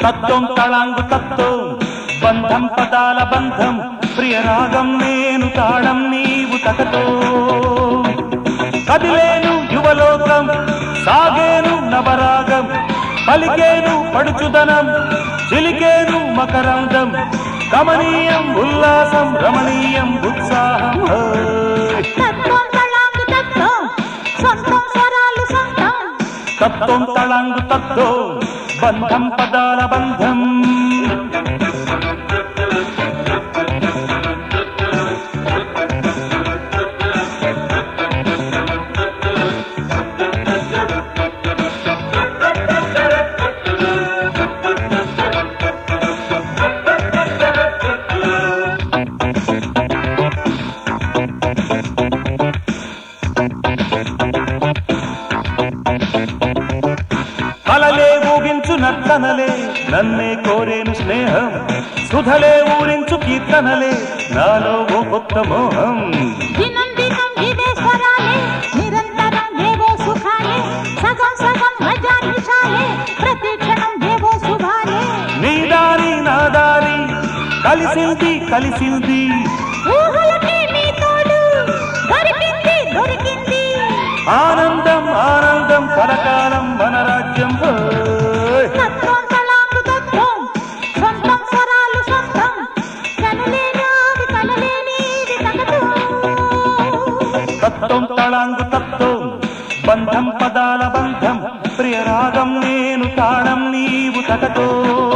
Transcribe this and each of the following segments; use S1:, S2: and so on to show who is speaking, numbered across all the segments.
S1: తత్వం తళాంగు తత్వం బంధం పదాల బంధం ప్రియరాగం నేను తాళం నీవు తకతో కదిలేను యువలోకం సాగేను నవరాగం పలికేను పడుచుదనం చిలికేను మకరందం కమనీయం ఉల్లాసం రమణీయం ఉత్సాహం హోయ్.
S2: తత్వం తళాంగు తత్వం సొంతం స్వరాలు సొంతం
S1: తత్వం తళంగు తత్వం బంధం పదాల బంధం కలలే ఊగించు నర్తనలే నన్నే కోరేను స్నేహం సుధలే ఊరించు కీర్తనలే నాలో ఓ కొత్త మోహం
S2: దినం దినం ఇవే స్వరాలే నిరంతరం ఏవో సుఖాలే సగం సగం మజా నిషాలే ప్రతి క్షణం ఏవో శుభాలే
S1: నీ దారి నా దారి కలిసింది కలిసింది
S2: ఊహలకే మీ తోడు దొరికింది దొరికింది
S1: ఆనందం ఆనందం కలకాలం మన రాజ్యం హోయ్.
S2: తత్వం తళాంగు తత్వం సొంతం స్వరాలు సొంతం కనలేనావి కనలేనిది తగదు
S1: తత్వం తళాంగు తత్వం బంధం పదాల బంధం ప్రియరాగం నేను తాళం నీవు తగతో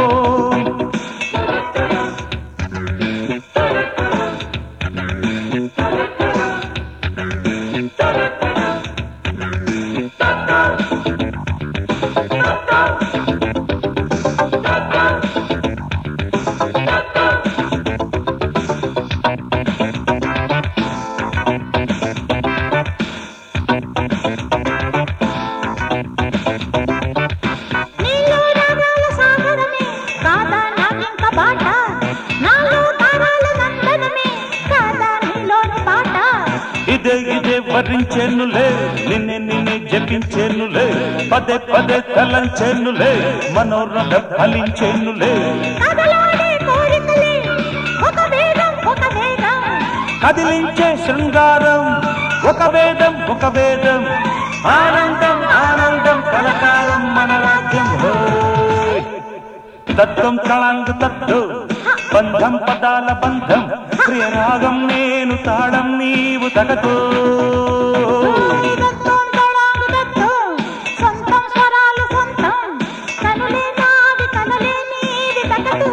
S2: నీలో రాగాల సాగరమే కాదా నాకింక బాట నాలో తారాల నందనమే కాదా నీలోని పాట
S1: ఇదే ఇదే వరించేనులే నిన్నే నిన్నే జపించేనులే పదే పదే తలంచేనులే మనోరథ ఫలించేనులే
S2: కదలాడే కోరికలే ఒక వేదం ఒక వేదం
S1: కదిలించే శృంగారం ఒక వేదం ఒక వేదం ఆనందం ఆనందం కలకాలం మన రాజ్యం హోయ్. తత్వం కళాంగు తత్వం బంధం పదాల బంధం ప్రియరాగం నేను తాళం నీవు తగతో
S2: తోడి దత్తం తడాంగు దత్తం సొంతం స్వరాలు సొంతం కనులే నావి కనలే నీవి తగదు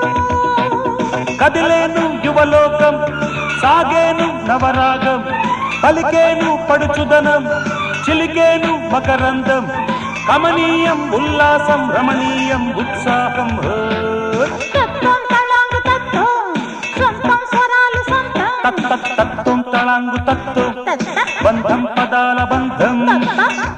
S1: కదిలేను యువలోకం సాగేను నవరాగం పలికేను పడుచుదనం చిలికేను మకరందం కమనీయం ఉల్లాసం రమణీయం ఉత్సాహం హోయ్.
S2: తత్వం తడాంగు దత్తం సొంతం స్వరాలు సొంతం
S1: తత్ తత్ తత్వం తళాంగు తత్వం
S2: తత్త
S1: బంధం పదాల బంధం
S2: తత్త